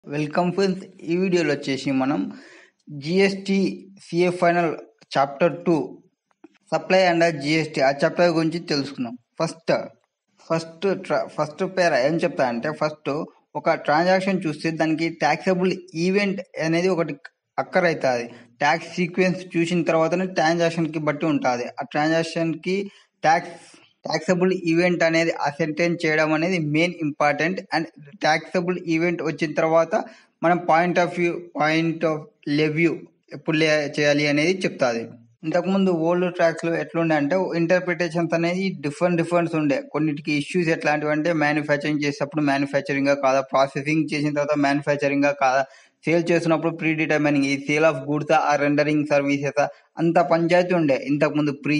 welcome friends ఈ వీడియోలో వచ్చేసి మనం GST CA final chapter two supply and GST ఆ చాప్టర్ గురించి తెలుసుకుందాం ఫస్ట్ ఫస్ట్ ఫస్ట్ పేర ఏం చెప్తా అంటే ఫస్ట్ ఒక ట్రాన్సాక్షన్ చూస్తే దానికి ట్యాక్సబుల్ ఈవెంట్ అనేది ఒకటి అక్కర్ అవుతుంది ట్యాక్స్ సీక్వెన్స్ చూసిన తర్వాతనే ట్రాన్సాక్షన్ కి బట్టి ఉంటుంది ఆ ట్రాన్సాక్షన్ కి ట్యాక్స్ ట్యాక్సబుల్ ఈవెంట్ అనేది అసెంటైన్ చేయడం అనేది main important and taxable event వచ్చిన తర్వాత మనం point of view point of levy ఎప్పుడు లే- చేయాలి అనేది చెప్తాది ఇంతకుముందు ఓల్డ్ ట్రాక్స్ లో ఎట్లుండే అంటే ఇంటర్ప్రిటేషన్స్ అనేది డిఫరెంట్ డిఫరెంట్స్ ఉండే కొన్నిటికి ఇష్యూస్ ఎట్లాంటివి అంటే మ్యానుఫ్యాక్చరింగ్ చేసేటప్పుడు మ్యానుఫ్యాక్చరింగ్ కాదా ప్రాసెసింగ్ చేసిన తర్వాత మ్యానుఫ్యాక్చరింగ్ కాదా సేల్ చేసినప్పుడు ప్రీ డిటర్మినింగ్ ఈ సేల్ ఆఫ్ గుడ్స్ ఆ రెండరింగ్ సర్వీసెస్ అంత పంచాయతీ ఉండే ఇంతకు ముందు ప్రీ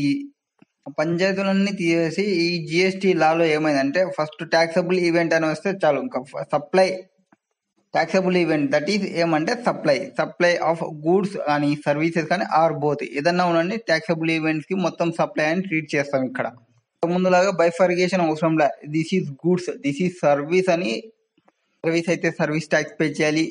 పంచాయతీలన్నీ తీసేసి ఈ జిఎస్టి లాలో ఏమైందంటే ఫస్ట్ ట్యాక్సబుల్ ఈవెంట్ అని వస్తే చాలు ఇంకా supply taxable event that is ఏమంటే సప్లై సప్లై ఆఫ్ గూడ్స్ కానీ సర్వీసెస్ కానీ ఆర్ బోత్ ఏదన్నా ఉండండి ట్యాక్సబుల్ ఈవెంట్స్ కి మొత్తం సప్లై అని ట్రీట్ చేస్తాం ఇక్కడ ముందులాగా బైఫర్గేషన్ అవసరం లే this is goods this is service అని సర్వీస్ అయితే సర్వీస్ ట్యాక్స్ పే చేయాలి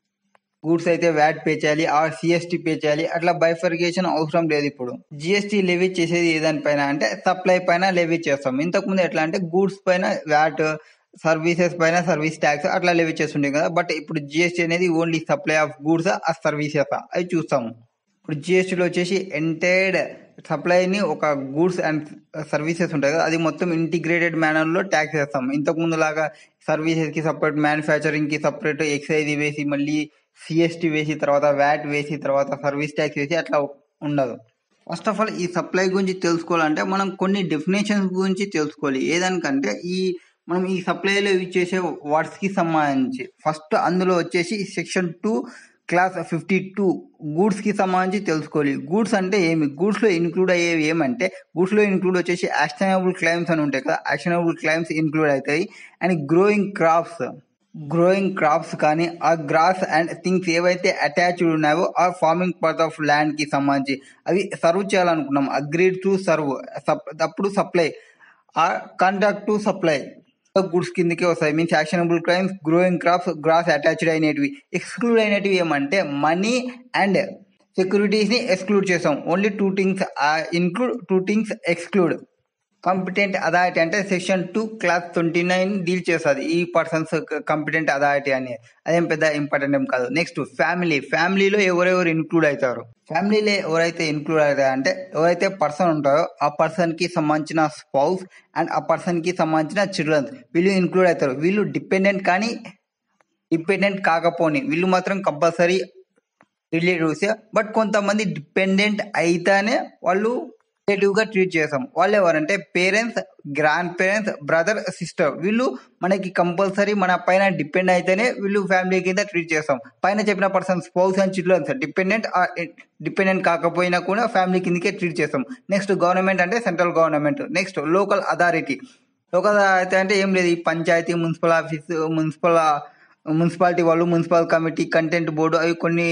గూడ్స్ అయితే వ్యాట్ పే చేయాలి ఆ సిఎస్టీ పే చేయాలి అట్లా బైఫర్గేషన్ అవసరం లేదు ఇప్పుడు జిఎస్టీ లెవీ చేసేది ఏదానిపైన అంటే సప్లై పైన లెవీ చేస్తాం ఇంతకు ముందు ఎట్లా అంటే గూడ్స్ పైన వ్యాట్ సర్వీసెస్ పైన సర్వీస్ ట్యాక్స్ అట్లా లెవీ చేస్తుండే కదా బట్ ఇప్పుడు జిఎస్టీ అనేది ఓన్లీ సప్లై ఆఫ్ గూడ్స్ ఆ సర్వీసెస్ అవి చూస్తాము ఇప్పుడు జిఎస్టీలో వచ్చేసి ఎంటైర్డ్ సప్లైని ఒక గూడ్స్ అండ్ సర్వీసెస్ ఉంటాయి కదా అది మొత్తం ఇంటిగ్రేటెడ్ మేనర్ లో ట్యాక్స్ వేస్తాం ఇంతకు ముందు లాగా సర్వీసెస్ కి సపరేట్ మ్యానుఫ్యాక్చరింగ్ కి సపరేట్ ఎక్సైజ్ వేసి మళ్ళీ సిఎస్టీ వేసి తర్వాత వ్యాట్ వేసి తర్వాత సర్వీస్ ట్యాక్స్ వేసి అట్లా ఉండదు ఫస్ట్ ఆఫ్ ఆల్ ఈ సప్లై గురించి తెలుసుకోవాలంటే మనం కొన్ని డెఫినేషన్స్ గురించి తెలుసుకోవాలి ఏదానికంటే ఈ మనం ఈ సప్లైలో యూజ్ చేసే వర్డ్స్ కి సంబంధించి ఫస్ట్ అందులో వచ్చేసి section two clause fifty two goods కి సంబంధించి తెలుసుకోవాలి గూడ్స్ అంటే ఏమి గూడ్స్ లో ఇన్క్లూడ్ అయ్యేవి ఏమంటే గూడ్స్ లో ఇన్క్లూడ్ వచ్చేసి యాక్షనబుల్ క్లైమ్స్ అని ఉంటాయి కదా యాక్షనబుల్ క్లైమ్స్ ఇన్క్లూడ్ అవుతాయి and growing crops growing crops కానీ ఆ గ్రాస్ అండ్ థింగ్స్ ఏవైతే అటాచ్డ్ ఉన్నాయో ఆ ఫార్మింగ్ పార్ట్ ఆఫ్ ల్యాండ్ కి సంబంధించి అవి సర్వ్ చేయాలనుకున్నాం అగ్రీడ్ టు సర్వ్ అప్పుడు సప్లై ఆ కాంట్రాక్ట్ టు సప్లై గుడ్స్ కిందకి వస్తాయి means actionable claims growing crops grass attached అయినటివి ఎక్స్క్లూడ్ అయినటివి ఏమంటే మనీ అండ్ సెక్యూరిటీస్ ని ఎక్స్క్లూడ్ చేస్తాం only two things include two things exclude competent authority అంటే section two clause twenty nine deal చేస్తుంది ఈ పర్సన్స్ కాంపిటెంట్ అథారిటీ అని అదేం పెద్ద ఇంపార్టెంట్ ఏం కాదు నెక్స్ట్ ఫ్యామిలీ ఫ్యామిలీలో ఎవరెవరు ఇన్క్లూడ్ అవుతారు ఫ్యామిలీలో ఎవరైతే ఇన్క్లూడ్ అవుతారు అంటే ఎవరైతే పర్సన్ ఉంటారో ఆ పర్సన్ కి సంబంధించిన స్పౌస్ అండ్ ఆ పర్సన్ కి సంబంధించిన చిల్డ్రన్స్ వీళ్ళు ఇన్క్లూడ్ అవుతారు వీళ్ళు డిపెండెంట్ కానీ డిపెండెంట్ కాకపోని వీళ్ళు మాత్రం కంపల్సరీ రిలేటివ్స్ బట్ కొంతమంది డిపెండెంట్ అయితేనే వాళ్ళు రిలేటివ్ గా ట్రీట్ చేస్తాం వాళ్ళు ఎవరంటే parents grandparents brother sister వీళ్ళు మనకి కంపల్సరీ మన పైన డిపెండ్ అయితేనే వీళ్ళు ఫ్యామిలీ కింద ట్రీట్ చేస్తాం పైన చెప్పిన person spouse and childrens dependent dependent కాకపోయినా కూడా ఫ్యామిలీ కిందకే ట్రీట్ చేస్తాం నెక్స్ట్ గవర్నమెంట్ అంటే central government next local authority local authority అంటే ఏం లేదు ఈ panchayat municipal office municipal municipality వాళ్ళు మున్సిపల్ కమిటీ కంటెంట్ బోర్డు అవి కొన్ని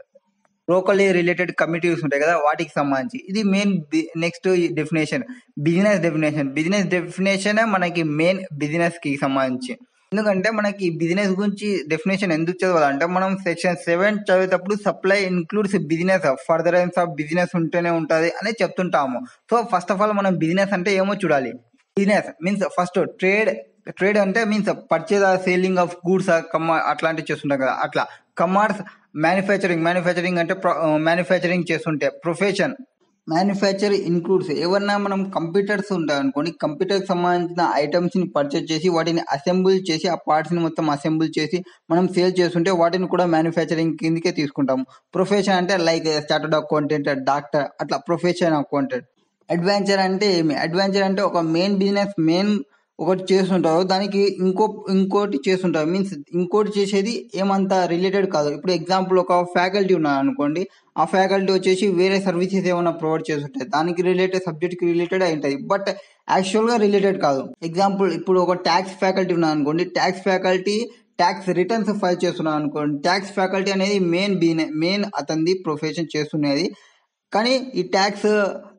లోకల్లీ రిలేటెడ్ కమిటీస్ ఉంటాయి కదా వాటికి సంబంధించి ఇది main next definition business definition business definition మనకి మెయిన్ బిజినెస్ కి సంబంధించి ఎందుకంటే మనకి బిజినెస్ గురించి డెఫినేషన్ ఎందుకు చదవాలంటే మనం సెక్షన్ సెవెన్ చదివేటప్పుడు supply includes business furtherance of business ఉంటేనే ఉంటది అని చెప్తుంటాము సో ఫస్ట్ ఆఫ్ ఆల్ మనం బిజినెస్ అంటే ఏమో చూడాలి business means first trade trade అంటే means purchase selling of goods అట్లాంటివి చేస్తుంటాం కదా అట్లా కమర్స్ మ్యానుఫ్యాక్చరింగ్ మ్యానుఫ్యాక్చరింగ్ అంటే మ్యానుఫ్యాక్చరింగ్ చేస్తుంటే ప్రొఫెషన్ మ్యానుఫ్యాక్చర్ ఇన్క్లూడ్స్ ఏమన్నా మనం కంప్యూటర్స్ ఉంటాయి అనుకోండి కంప్యూటర్ కి సంబంధించిన ఐటమ్స్ ని పర్చేజ్ చేసి వాటిని అసెంబుల్ చేసి ఆ పార్ట్స్ ని మొత్తం అసెంబుల్ చేసి మనం సేల్ చేస్తుంటే వాటిని కూడా మ్యానుఫ్యాక్చరింగ్ కిందకే తీసుకుంటాం ప్రొఫెషన్ అంటే లైక్ స్టార్టెడ్ అకౌంటెంట్ డాక్టర్ అట్లా ప్రొఫెషన్ అకౌంటెంట్ అడ్వెంచర్ అంటే ఏమి అడ్వెంచర్ అంటే ఒక మెయిన్ బిజినెస్ మెయిన్ ఒకటి చేస్తుంటారు దానికి ఇంకో ఇంకోటి చేస్తుంటారు మీన్స్ ఇంకోటి చేసేది ఏమంత రిలేటెడ్ కాదు ఇప్పుడు ఎగ్జాంపుల్ ఒక ఫ్యాకల్టీ ఉన్నారు అనుకోండి ఆ ఫ్యాకల్టీ వచ్చేసి వేరే సర్వీసెస్ ఏమైనా ప్రొవైడ్ చేస్తుంటాయి దానికి రిలేటెడ్ సబ్జెక్ట్ కి రిలేటెడ్ అయి ఉంటుంది బట్ యాక్చువల్ గా రిలేటెడ్ కాదు ఎగ్జాంపుల్ ఇప్పుడు ఒక ట్యాక్స్ ఫ్యాకల్టీ ఉన్నారు అనుకోండి tax faculty tax returns file చేస్తున్నాను అనుకోండి ట్యాక్స్ ఫ్యాకల్టీ అనేది మెయిన్ బిజినెస్ మెయిన్ అతనిది ప్రొఫెషన్ చేస్తున్నది కానీ ఈ ట్యాక్స్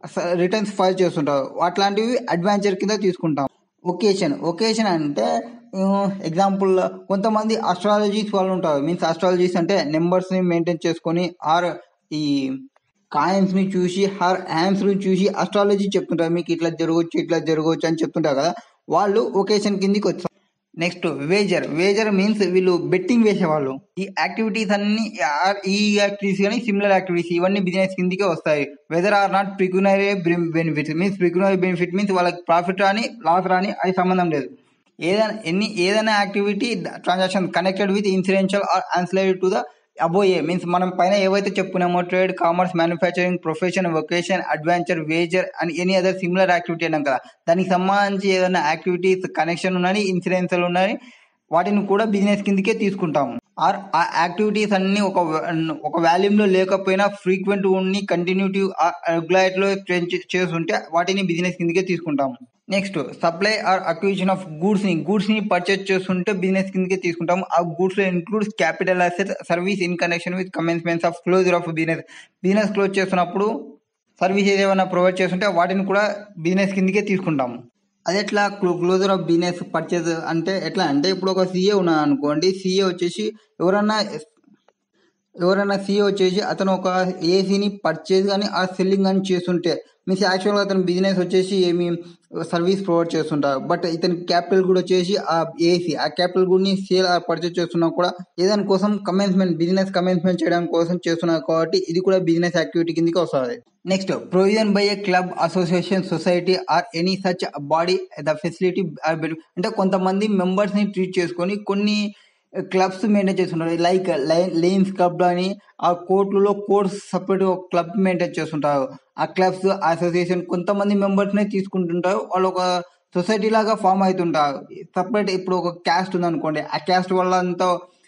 రిటర్న్స్ ఫైల్ చేస్తుంటారు అట్లాంటివి అడ్వాంచర్ కింద తీసుకుంటాం ఒకేషన్ ఒకేషన్ అంటే ఎగ్జాంపుల్ కొంతమంది అస్ట్రాలజీస్ వాళ్ళు ఉంటారు మీన్స్ అస్ట్రాలజీస్ అంటే నెంబర్స్ ని మెయింటైన్ చేసుకొని ఆర్ ఈ కాయిన్స్ ని చూసి హర్ హ్యాండ్స్ ని చూసి అస్ట్రాలజీ చెప్తుంటారు మీకు ఇట్లా జరగవచ్చు ఇట్లా జరగవచ్చు అని చెప్తుంటారు కదా వాళ్ళు ఒకేషన్ కిందికి వచ్చారు నెక్స్ట్ వేజర్ వేజర్ మీన్స్ వీళ్ళు బెట్టింగ్ వేసేవాళ్ళు ఈ యాక్టివిటీస్ అన్ని ఆ- ఈ యాక్టివిటీస్ కానీ సిమిలర్ యాక్టివిటీస్ ఇవన్నీ బిజినెస్ కిందికే వస్తాయి whether or not pecuniary benefit means pecuniary benefit means వాళ్ళకి ప్రాఫిట్ రాని లాస్ రాని అది సంబంధం లేదు ఏదైనా ఎన్ని ఏదైనా activity transaction connected with incidental or ancillary to the above means మనం పైన ఏవైతే చెప్పుకున్నామో trade commerce manufacturing profession vocation adventure wager and any other similar activity అన్నాం కదా దానికి సంబంధించి ఏదైనా యాక్టివిటీస్ కనెక్షన్ ఉన్నాయి ఇన్సూరెన్స్ ఉన్నాయి వాటిని కూడా బిజినెస్ కిందకే తీసుకుంటాము ఆర్ ఆ యాక్టివిటీస్ అన్ని ఒక ఒక వాల్యూమ్ లో లేకపోయినా ఫ్రీక్వెంట్ ఉండి కంటిన్యూటీ రెగ్యులైట్ లో చేస్తుంటే వాటిని బిజినెస్ కిందకే తీసుకుంటాము next supply or acquisition of goods ని గూడ్స్ ని పర్చేస్ చేస్తుంటే బిజినెస్ కిందకే తీసుకుంటాము ఆ గూడ్స్ లో includes capital asset service in connection with commencements of closure of business business close చేస్తున్నప్పుడు సర్వీసెస్ ఏమైనా ప్రొవైడ్ చేస్తుంటే వాటిని కూడా బిజినెస్ కిందకే తీసుకుంటాము అది ఎట్లా క్లో క్లోజర్ ఆఫ్ బిజినెస్ పర్చేజ్ అంటే ఎట్లా అంటే ఇప్పుడు ఒక సీఏ ఉన్నాడు అనుకోండి సీఏ వచ్చేసి ఎవరన్నా ఎవరైనా సీఏ వచ్చేసి అతను ఒక ఏసీని పర్చేజ్ కానీ ఆ సెల్లింగ్ కానీ చేస్తుంటే మీన్స్ యాక్చువల్గా అతను బిజినెస్ వచ్చేసి ఏమి సర్వీస్ ప్రొవైడ్ చేస్తుంటారు బట్ ఇతని క్యాపిటల్ కూడా వచ్చేసి ఆ ఏసీ ఆ క్యాపిటల్ గుడ్ని సేల్ పర్చేజ్ చేస్తున్నా కూడా ఏదాని కోసం కమెన్స్మెంట్ బిజినెస్ కమెన్స్మెంట్ చేయడం కోసం చేస్తున్నారు కాబట్టి ఇది కూడా బిజినెస్ యాక్టివిటీ కిందకి వస్తుంది next provision by a club association society or any such body the facility అంటే కొంతమంది మెంబర్స్ ని ట్రీట్ చేసుకొని కొన్ని క్లబ్స్ మెయింటైన్ చేస్తుంటారు లైక్ లైన్స్ క్లబ్ అని ఆ కోర్టులలో కోర్ట్స్ సపరేట్ ఒక క్లబ్ మెయింటైన్ చేస్తుంటారు ఆ క్లబ్స్ అసోసియేషన్ కొంతమంది మెంబర్స్ నే తీసుకుంటుంటారు వాళ్ళు ఒక సొసైటీ లాగా ఫామ్ అవుతుంటారు సపరేట్ ఇప్పుడు ఒక క్యాస్ట్ ఉంది అనుకోండి ఆ క్యాస్ట్ వాళ్ళంతా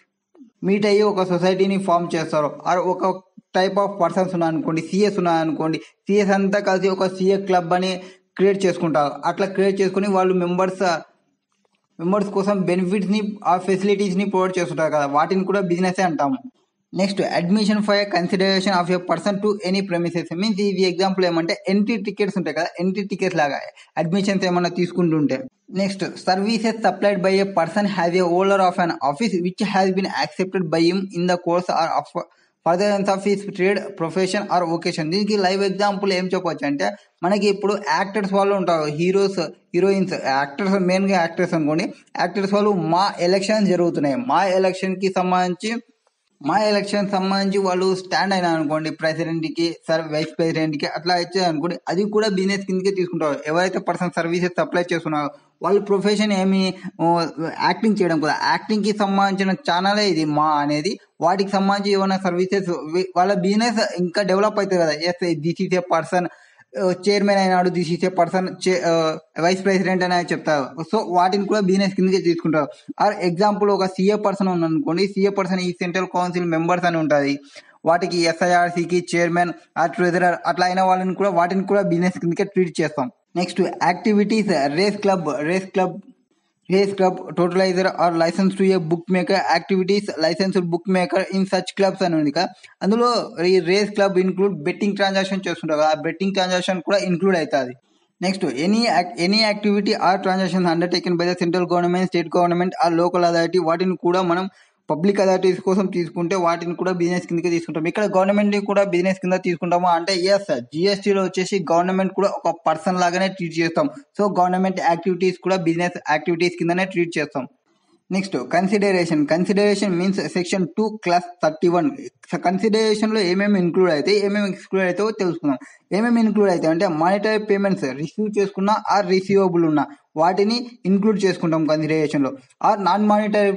మీట్ అయ్యి ఒక సొసైటీని ఫామ్ చేస్తారు ఆర్ ఒక టైప్ ఆఫ్ పర్సన్స్ ఉన్నారు అనుకోండి సిఎస్ ఉన్నారు అనుకోండి సిఎస్ అంతా కలిసి ఒక సిఏ క్లబ్ అని క్రియేట్ చేసుకుంటారు అట్లా క్రియేట్ చేసుకుని వాళ్ళు మెంబర్స్ మెంబర్స్ కోసం బెనిఫిట్స్ ని ఆ ఫెసిలిటీస్ ని ప్రొవైడ్ చేస్తుంటారు కదా వాటిని కూడా బిజినెస్ అంటాము next admission for consideration of a person to any premises means ఇది ఎగ్జాంపుల్ ఏమంటే ఎంట్రీ టికెట్స్ ఉంటాయి కదా ఎంట్రీ టికెట్స్ లాగా అడ్మిషన్స్ ఏమన్నా తీసుకుంటుంటే next services supplied by a person has a owner of an office which has been accepted by him in the course or furtherance of his trade profession or vocation దీనికి live example ఏం చెప్పొచ్చు అంటే మనకి ఇప్పుడు actors వాళ్ళు ఉంటారు heroes heroines actors main గా actors అనుకోండి యాక్టర్స్ వాళ్ళు మా ఎలక్షన్ జరుగుతున్నాయి మా ఎలక్షన్ కి సంబంధించి మా ఎలక్షన్ సంబంధించి వాళ్ళు స్టాండ్ అయినా అనుకోండి ప్రెసిడెంట్ కి సర్ వైస్ ప్రెసిడెంట్ కి అట్లా ఇచ్చారు అనుకోండి అది కూడా బిజినెస్ కిందకే తీసుకుంటారు ఎవరైతే పర్సన్ సర్వీసెస్ సప్లై చేస్తున్నారో వాళ్ళ ప్రొఫెషన్ ఏమి యాక్టింగ్ చేయడం కదా యాక్టింగ్ కి సంబంధించిన ఛానలే ఇది మా అనేది వాటికి సంబంధించి ఏమైనా సర్వీసెస్ వాళ్ళ బిజినెస్ ఇంకా డెవలప్ అవుతుంది కదా yes this is a person chairman అయినాడు this is a person vice president అని చెప్తారు సో వాటిని కూడా బిజినెస్ కిందకే తీసుకుంటారు ఆర్ ఎగ్జాంపుల్ ఒక సీఏ పర్సన్ ఉందనుకోండి సీఏ పర్సన్ ఈ సెంట్రల్ కౌన్సిల్ మెంబర్స్ అని ఉంటుంది వాటికి ఎస్ఐఆర్సీకి చైర్మన్ ఆ ట్రెజరర్ అట్లా అయిన వాళ్ళని కూడా వాటిని కూడా బిజినెస్ కిందకే ట్రీట్ చేస్తాం next activities race club race club race club totalizer or license to a bookmaker activities licensed bookmaker in such clubs అని ఉంది కదా అందులో ఈ race club include betting transaction చేస్తుంటారు కదా ఆ బెట్టింగ్ ట్రాన్సాక్షన్ కూడా ఇన్క్లూడ్ అవుతుంది next any any activity or transaction undertaken by the central government state government or local authority వాటిని కూడా మనం పబ్లిక్ అథారిటీస్ కోసం తీసుకుంటే వాటిని కూడా బిజినెస్ కిందకి తీసుకుంటాం ఇక్కడ గవర్నమెంట్ కూడా బిజినెస్ కింద తీసుకుంటామా అంటే ఎస్ జిఎస్టీలో వచ్చేసి గవర్నమెంట్ కూడా ఒక పర్సన్ లాగానే ట్రీట్ చేస్తాం సో గవర్నమెంట్ యాక్టివిటీస్ కూడా బిజినెస్ యాక్టివిటీస్ కిందనే ట్రీట్ చేస్తాం next consideration consideration means section two clause thirty one consideration లో ఏమేమి ఇంక్లూడ్ అయితే ఏమేమి ఎక్స్క్లూడ్ అయితే తెలుసుకుందాం ఏమేమి ఇంక్లూడ్ అయితే అంటే మానిటరీ పేమెంట్స్ రిసీవ్ చేసుకున్న ఆర్ రిసీవబుల్ ఉన్న వాటిని ఇంక్లూడ్ చేసుకుంటాం కన్సిడరేషన్ లో or non monetary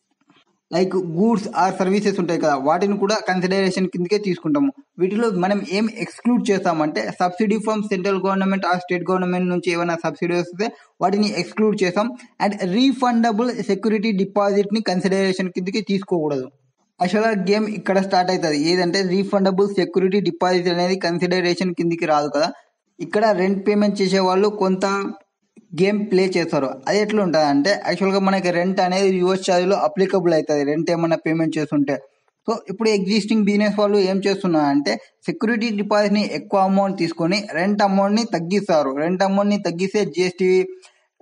like goods or services ఉంటాయి కదా వాటిని కూడా కన్సిడరేషన్ కిందకే తీసుకుంటాము వీటిలో మనం ఏం ఎక్స్క్లూడ్ చేస్తామంటే subsidy from central government or state government నుంచి ఏమైనా సబ్సిడీ వస్తే వాటిని ఎక్స్క్లూడ్ చేస్తాం అండ్ రీఫండబుల్ సెక్యూరిటీ డిపాజిట్ ని కన్సిడరేషన్ కిందకి తీసుకోకూడదు అసలు గేమ్ ఇక్కడ స్టార్ట్ అవుతుంది ఏదంటే రీఫండబుల్ సెక్యూరిటీ డిపాజిట్ అనేది కన్సిడరేషన్ కిందికి రాదు కదా ఇక్కడ రెంట్ పేమెంట్ చేసే వాళ్ళు కొంత గేమ్ ప్లే చేస్తారు అది ఎట్లా ఉంటుంది అంటే యాక్చువల్గా మనకి రెంట్ అనేది యుఎస్ ఛార్జ్లో అప్లికబుల్ అవుతుంది రెంట్ ఏమన్నా పేమెంట్ చేస్తుంటే సో ఇప్పుడు ఎగ్జిస్టింగ్ బిజినెస్ వాళ్ళు ఏం చేస్తున్నారు అంటే సెక్యూరిటీ డిపాజిట్ ని ఎక్కువ అమౌంట్ తీసుకొని రెంట్ అమౌంట్ ని తగ్గిస్తారు రెంట్ అమౌంట్ ని తగ్గిస్తే జిఎస్టీ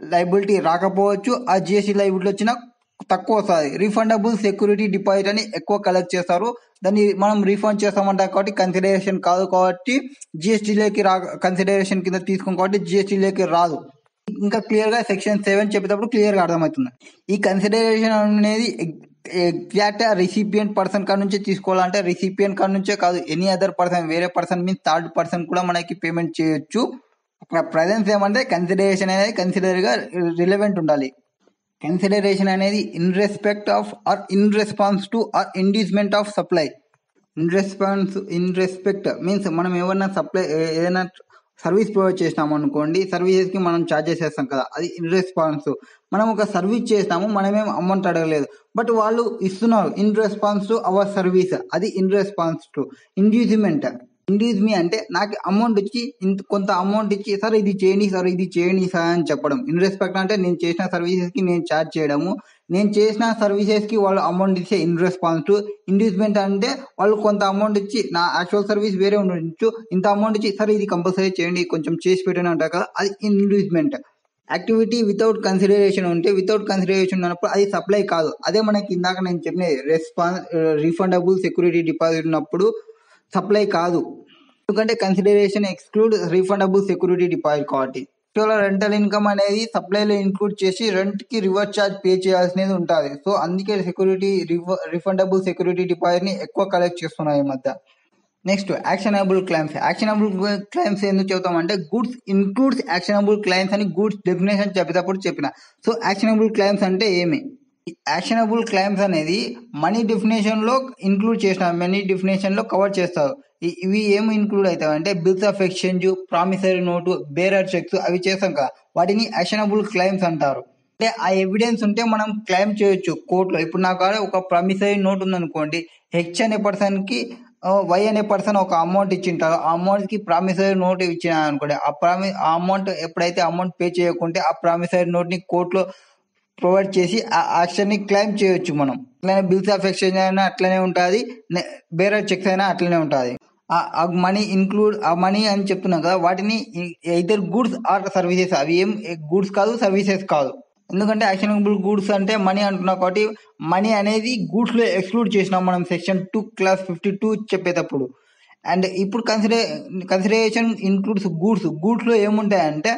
లైబిలిటీ రాకపోవచ్చు ఆ జిఎస్టీ లైబిలిటీ వచ్చినా తక్కువ వస్తుంది రీఫండబుల్ సెక్యూరిటీ డిపాజిట్ అని ఎక్కువ కలెక్ట్ చేస్తారు దాన్ని మనం రీఫండ్ చేస్తామంటాం కాబట్టి కన్సిడరేషన్ కాదు కాబట్టి జిఎస్టీలోకి రా కన్సిడరేషన్ కింద తీసుకోం కాబట్టి జిఎస్టీలోకి రాదు ఇంకా క్లియర్ గా సెక్షన్ సెవెన్ చెప్పేటప్పుడు క్లియర్ గా అర్థమవుతుంది ఈ కన్సిడరేషన్ అనేది ఎగ్జాక్ట్ రిసిపియంట్ పర్సన్ కాడ నుంచి తీసుకోవాలంటే రిసిపియంట్ కాడ నుంచే కాదు ఎనీ అదర్ పర్సన్ వేరే పర్సన్ మీన్స్ థర్డ్ పర్సన్ కూడా మనకి పేమెంట్ చేయొచ్చు అక్కడ ప్రజెన్స్ ఏమంటే కన్సిడరేషన్ అనేది కన్సిడర్ గా రిలవెంట్ ఉండాలి కన్సిడరేషన్ అనేది in respect of or in response to or inducement of supply in response in respect means మనం ఏమన్నా సప్లై ఏదైనా సర్వీస్ ప్రొవైడ్ చేసినాము అనుకోండి సర్వీసెస్ కి మనం ఛార్జెస్ చేస్తాం కదా అది ఇన్ రెస్పాన్స్ మనం ఒక సర్వీస్ చేసినాము మనమేం అమౌంట్ అడగలేదు బట్ వాళ్ళు ఇస్తున్నారు in response to our service అది in response to inducement induce me అంటే నాకు అమౌంట్ ఇచ్చి ఇంత కొంత అమౌంట్ ఇచ్చి సార్ ఇది చేయండి సార్ ఇది చేయండి సార్ అని చెప్పడం ఇన్ రెస్పెక్ట్ అంటే నేను చేసిన సర్వీసెస్ కి నేను ఛార్జ్ చేయడము నేను చేసిన సర్వీసెస్ కి వాళ్ళు అమౌంట్ ఇచ్చే ఇన్ రెస్పాన్స్ టు ఇండ్యూస్మెంట్ అంటే వాళ్ళు కొంత అమౌంట్ ఇచ్చి నా యాక్చువల్ సర్వీస్ వేరే ఉండొచ్చు ఇంత అమౌంట్ ఇచ్చి సరే ఇది కంపల్సరీ చేయండి కొంచెం చేసి పెట్టండి అంటారు కదా అది ఇండ్యూస్మెంట్ యాక్టివిటీ వితౌట్ కన్సిడరేషన్ ఉంటే వితౌట్ కన్సిడరేషన్ ఉన్నప్పుడు అది సప్లై కాదు అదే మనకి ఇందాక నేను చెప్పిన రెస్పాన్స్ రీఫండబుల్ సెక్యూరిటీ డిపాజిట్ ఉన్నప్పుడు సప్లై కాదు ఎందుకంటే consideration exclude refundable security deposit కాబట్టి యాక్చువల్ రెంటల్ ఇన్కమ్ అనేది సప్లైలో ఇంక్లూడ్ చేసి రెంట్ కి రివర్స్ ఛార్జ్ పే చేయాల్సినది ఉంటుంది సో అందుకే సెక్యూరిటీ రిఫండబుల్ సెక్యూరిటీ డిపాజిట్ ని ఎక్కువ కలెక్ట్ చేస్తున్నాయి ఈ మధ్య next actionable claims actionable claims ఎందుకు చెబుతామంటే గుడ్స్ ఇన్క్లూడ్స్ యాక్షనబుల్ క్లైమ్స్ అని గుడ్స్ డెఫినేషన్ చెప్పేటప్పుడు చెప్పిన సో యాక్షనబుల్ క్లైమ్స్ అంటే ఏమి యాక్షనబుల్ క్లైమ్స్ అనేది మనీ డెఫినేషన్ లో ఇంక్లూడ్ చేసిన మనీ డెఫినేషన్ లో కవర్ చేస్తారు ఇ- ఇవి ఏమి ఇంక్లూడ్ అవుతాయి అంటే bills of exchange promissory note bearer cheques అవి చేస్తాం కదా వాటిని యాక్షనబుల్ క్లైమ్స్ అంటారు అంటే ఆ ఎవిడెన్స్ ఉంటే మనం క్లైమ్ చేయొచ్చు కోర్టులో ఇప్పుడు నా కాడ ఒక ప్రామిసరీ నోట్ ఉందనుకోండి హెచ్ అనే పర్సన్ కి వై అనే పర్సన్ ఒక అమౌంట్ ఇచ్చింటారు ఆ అమౌంట్ కి ప్రామిసరీ నోట్ ఇచ్చిన అనుకోండి ఆ ప్రామి ఆ అమౌంట్ ఎప్పుడైతే అమౌంట్ పే చేయకుంటే ఆ ప్రామిసరీ నోట్ ని కోర్టులో ప్రొవైడ్ చేసి ఆ యాక్షన్ ని క్లైమ్ చేయొచ్చు మనం అట్లనే బిల్స్ ఆఫ్ ఎక్స్చేంజ్ అయినా అట్లనే ఉంటుంది బేరే చెక్స్ అయినా అట్లనే ఉంటుంది ఆ మనీ ఇన్క్లూడ్ ఆ మనీ అని చెప్తున్నాం కదా వాటిని ఇద్దరు గూడ్స్ ఆర్ సర్వీసెస్ అవి ఏం గూడ్స్ కాదు సర్వీసెస్ కాదు ఎందుకంటే యాక్షనబుల్ గూడ్స్ అంటే మనీ అంటున్నాం కాబట్టి మనీ అనేది గూడ్స్ లో ఎక్స్క్లూడ్ చేసినాం మనం section two clause fifty two చెప్పేటప్పుడు అండ్ ఇప్పుడు consider consideration includes goods goods లో ఏముంటాయంటే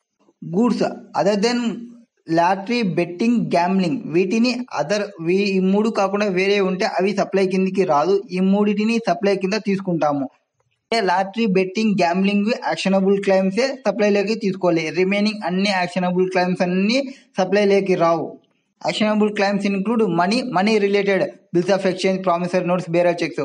goods other than lottery betting gambling వీటిని అదర్ ఈ మూడు కాకుండా వేరే ఉంటే అవి సప్లై కిందికి రాదు ఈ మూడిటిని సప్లై కింద తీసుకుంటాము lottery betting gambling actionable claims సప్లైలోకి తీసుకోవాలి రిమైనింగ్ అన్ని యాక్షనబుల్ క్లైమ్స్ అన్ని సప్లైలోకి రావు actionable claims include money money related bills of exchange promissory notes bearer cheques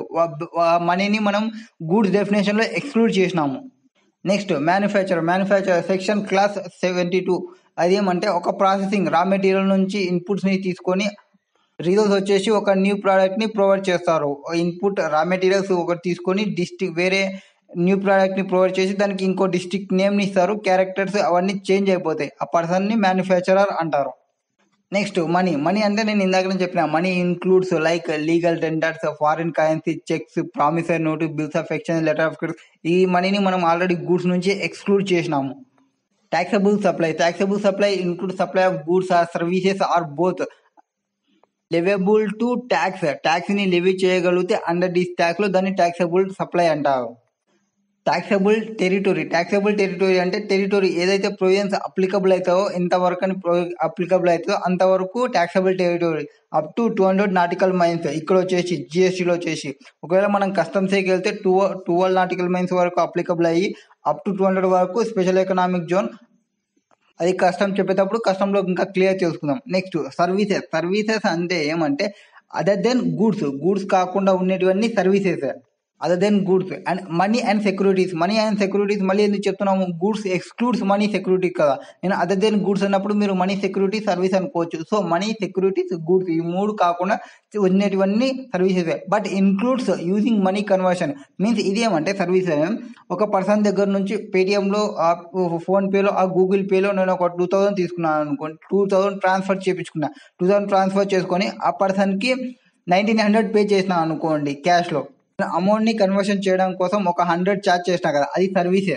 మనీని మనం గూడ్స్ డెఫినేషన్ లో ఎక్స్క్లూడ్ చేసినాము next manufacture manufacture section clause seventy two అదేమంటే ఒక ప్రాసెసింగ్ రా మెటీరియల్ నుంచి ఇన్పుట్స్ ని తీసుకొని రిజల్ట్స్ వచ్చేసి ఒక న్యూ ప్రోడక్ట్ ని ప్రొవైడ్ చేస్తారు ఇన్పుట్ రా మెటీరియల్స్ ఒకటి తీసుకొని డిస్ట్రిక్ట్ వేరే న్యూ ప్రోడక్ట్ ని ప్రొవైడ్ చేసి దానికి ఇంకో డిస్ట్రిక్ట్ నేమ్ ని ఇస్తారు క్యారెక్టర్స్ అవన్నీ చేంజ్ అయిపోతాయి ఆ పర్సన్ ని మ్యానుఫ్యాక్చరర్ అంటారు నెక్స్ట్ మనీ మనీ అంటే నేను ఇందాక చెప్పిన money includes like legal tenders foreign currency cheques promissory note bills of exchange letter of credit ఈ మనీని మనం ఆల్రెడీ గూడ్స్ నుంచి ఎక్స్క్లూడ్ చేసినాము taxable supply taxable supply includes supply of goods or services or both leviable to tax tax ని levy చేయగలిగితే under this tax లో దాన్ని taxable supply అంటారు ట్యాక్సబుల్ టెరిటరీ ట్యాక్సబుల్ టెరిటరీ అంటే టెరిటరీ ఏదైతే ప్రొవిజన్స్ అప్లికబుల్ అవుతాయో ఎంతవరకు అని అప్లికబుల్ అవుతుందో అంతవరకు taxable territory up to two hundred nautical miles ఇక్కడ వచ్చేసి జిఎస్టీలో వచ్చేసి ఒకవేళ మనం కస్టమ్స్కి వెళ్తే టూ ట్వెల్వ్ నాటికల్ మైన్స్ వరకు అప్లికబుల్ అయ్యి అప్ టు టూ హండ్రెడ్ వరకు స్పెషల్ ఎకనామిక్ జోన్ అది కష్టం చెప్పేటప్పుడు కష్టంలో ఇంకా క్లియర్ చేసుకుందాం నెక్స్ట్ సర్వీసెస్ సర్వీసెస్ అంటే ఏమంటే అదర్ దెన్ గూడ్స్ గూడ్స్ కాకుండా ఉండేటివన్నీ services other than goods and money and securities money and securities మళ్ళీ ఎందుకు చెప్తున్నాము గూడ్స్ ఎక్స్క్లూడ్స్ మనీ సెక్యూరిటీ కదా నేను అదర్ దెన్ గూడ్స్ అన్నప్పుడు మీరు మనీ సెక్యూరిటీ సర్వీస్ అనుకోవచ్చు సో మనీ సెక్యూరిటీస్ గూడ్స్ ఈ మూడు కాకుండా ఉండేటివన్నీ services but includes using money conversion means ఇది ఏమంటే సర్వీస్ ఒక పర్సన్ దగ్గర నుంచి పేటిఎంలో ఫోన్ పేలో ఆ గూగుల్ పేలో నేను ఒక టూ థౌసండ్ తీసుకున్నాను అనుకోండి టూ థౌసండ్ ట్రాన్స్ఫర్ చేయించుకున్నా టూ థౌసండ్ ట్రాన్స్ఫర్ చేసుకొని ఆ పర్సన్కి నైన్టీన్ హండ్రెడ్ పే చేసిన అనుకోండి క్యాష్లో అమౌంట్ ని కన్వర్షన్ చేయడం కోసం ఒక హండ్రెడ్ ఛార్జ్ చేసిన కదా అది సర్వీసే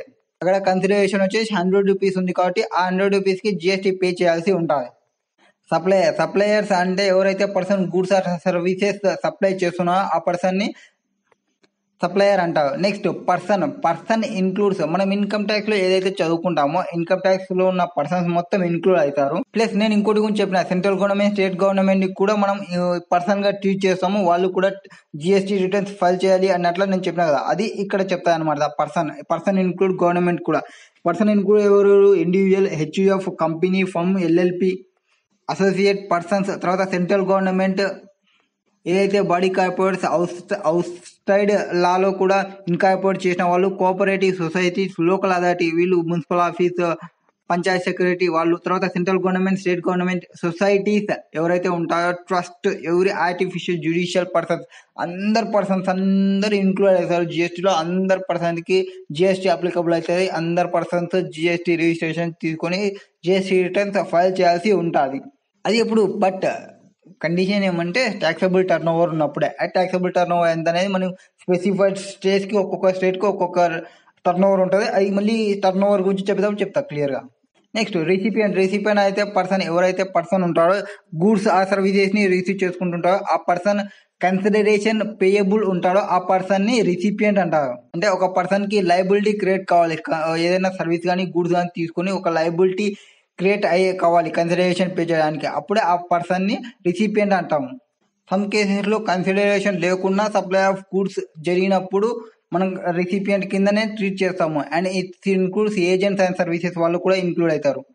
అక్కడ కన్సిడరేషన్ వచ్చేసి హండ్రెడ్ రూపీస్ ఉంది కాబట్టి ఆ హండ్రెడ్ రూపీస్ కి జిఎస్టీ పే చేయాల్సి ఉంటుంది సప్లయర్ సప్లయర్స్ అంటే ఎవరైతే person goods or services supply చేస్తున్నారో ఆ పర్సన్ ని సప్లయర్ అంటారు నెక్స్ట్ పర్సన్ పర్సన్ ఇన్క్లూడ్స్ మనం ఇన్కమ్ ట్యాక్స్ లో ఏదైతే చదువుకుంటామో ఇన్కమ్ ట్యాక్స్ లో ఉన్న పర్సన్స్ మొత్తం ఇన్క్లూడ్ అవుతారు ప్లస్ నేను ఇంకోటి గురించి చెప్పిన సెంట్రల్ గవర్నమెంట్ స్టేట్ గవర్నమెంట్ ని కూడా మనం పర్సన్ గా ట్రీట్ చేస్తాము వాళ్ళు కూడా జిఎస్టీ రిటర్న్స్ ఫైల్ చేయాలి అన్నట్లు నేను చెప్పిన కదా అది ఇక్కడ చెప్తాను అనమాట పర్సన్ పర్సన్ ఇన్క్లూడ్ గవర్నమెంట్ కూడా పర్సన్ ఇన్క్లూడ్ ఎవరు individual HUF company firm LLP associate persons తర్వాత సెంట్రల్ గవర్నమెంట్ ఏదైతే body corporates out outside లాలో కూడా ఇన్కార్పొరేట్ చేసిన వాళ్ళు కోఆపరేటివ్ సొసైటీస్ లోకల్ అథారిటీ వీళ్ళు మున్సిపల్ ఆఫీస్ పంచాయత్ సెక్రటరీ వాళ్ళు తర్వాత central government state government societies ఎవరైతే ఉంటారో ట్రస్ట్ ఎవరి ఆర్టిఫిషియల్ జ్యుడిషియల్ పర్సన్స్ అందరు పర్సన్స్ అందరు ఇంక్లూడ్ అవుతారు జిఎస్టీలో అందరు పర్సన్స్ కి జిఎస్టీ అప్లికబుల్ అవుతుంది అందరు పర్సన్స్ జిఎస్టీ రిజిస్ట్రేషన్ తీసుకొని జిఎస్టీ రిటర్న్స్ ఫైల్ చేయాల్సి ఉంటుంది అది ఇప్పుడు బట్ కండిషన్ ఏమంటే ట్యాక్సబుల్ టర్న్ ఓవర్ ఉన్నప్పుడే ఆ ట్యాక్సబుల్ టర్న్ ఓవర్ ఎంత అనేది మనం స్పెసిఫైడ్ స్టేట్స్ కి ఒక్కొక్క స్టేట్ కి ఒక్కొక్క టర్న్ ఓవర్ ఉంటుంది అది మళ్ళీ టర్న్ ఓవర్ గురించి చెప్తాం చెప్తా క్లియర్ గా నెక్స్ట్ రిసిపియంట్ రిసిపియంట్ అయితే పర్సన్ ఎవరైతే పర్సన్ ఉంటారో గూడ్స్ ఆ సర్వీసెస్ ని రిసీవ్ చేసుకుంటుంటారో ఆ పర్సన్ కన్సిడరేషన్ పేయబుల్ ఉంటాడో ఆ పర్సన్ ని రిసిపియంట్ అంటారు అంటే ఒక పర్సన్ కి లైబిలిటీ క్రియేట్ కావాలి క- ఏదైనా సర్వీస్ కానీ గూడ్స్ కానీ తీసుకొని ఒక లైబిలిటీ క్రియేట్ అయ్యే కావాలి కన్సిడరేషన్ పే చేయడానికి అప్పుడే ఆ పర్సన్ ని రిసిపియంట్ అంటాము సమ్ కేసెస్ లో కన్సిడరేషన్ లేకుండా సప్లై ఆఫ్ గూడ్స్ జరిగినప్పుడు మనం రిసిపియంట్ కిందనే ట్రీట్ చేస్తాము and it includes agents and services వాళ్ళు కూడా ఇంక్లూడ్ అవుతారు